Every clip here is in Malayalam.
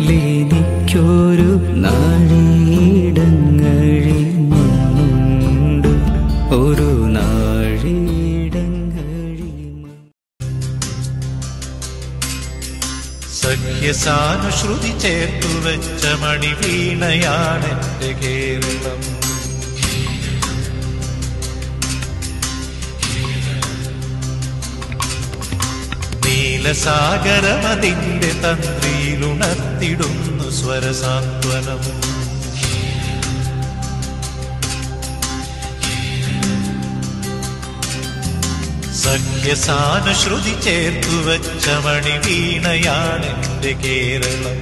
മണ്ണിലെനിക്കൊരു നാഴിയിടങ്ങഴി മണ്ണുണ്ട് ഒരു നാഴിയിടങ്ങഴി മണ്ണ് സഖ്യസാനുശ്രുതി ചേർത്തു വെച്ച മണിവീണയാണെന്റെ കേരളം നീലസാഗരമതിന്റെ തന്ത്രിയിലുണർത്തിടുന്നു സ്വരസാന്ത്വനം സഖ്യസാനുശ്രുതി ചേർത്തു വെച്ച മണിവീണയാണെന്റെ കേരളം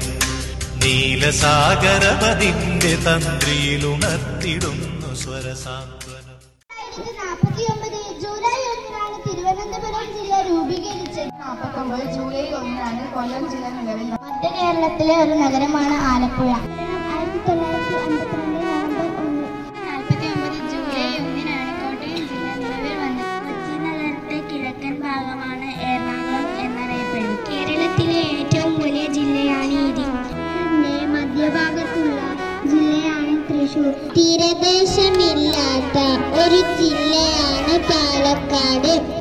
നീലസാഗരപതിന്റെ തന്ത്രിയിലുണർത്തിടുന്നു സ്വരസാന്ത്വനം നാൽപ്പത്തിയൊമ്പത് ജൂലൈ ഒന്നിനാണ് തിരുവനന്തപുരം ജില്ല രൂപീകരിച്ചത് നാൽപ്പത്തൊമ്പത് ജൂലൈ ഒന്നിനാണ് കൊല്ലം ജില്ല നിലവിൽ വന്നത്. മധ്യ കേരളത്തിലെ ഒരു നഗരമാണ് ആലപ്പുഴ ആയിരത്തി തൊള്ളായിരത്തി അമ്പത്തിരണ്ട് നവംബർ ഒന്ന് നാൽപ്പത്തി ഒമ്പത് ജൂലൈ ഒന്നിനാണ് കോട്ടയം ജില്ല നിലവിൽ വന്നത് കൊച്ചി നഗരത്തെ കിഴക്കൻ ഭാഗമാണ് എറണാകുളം എന്നറിയപ്പെടുന്നത് കേരളത്തിലെ ഏറ്റവും വലിയ ജില്ലയാണ് ഇത് മധ്യഭാഗത്തുള്ള ജില്ലയാണ് തൃശൂർ തീരദേശമില്ലാത്ത ഒരു ജില്ലയാണ് പാലക്കാട്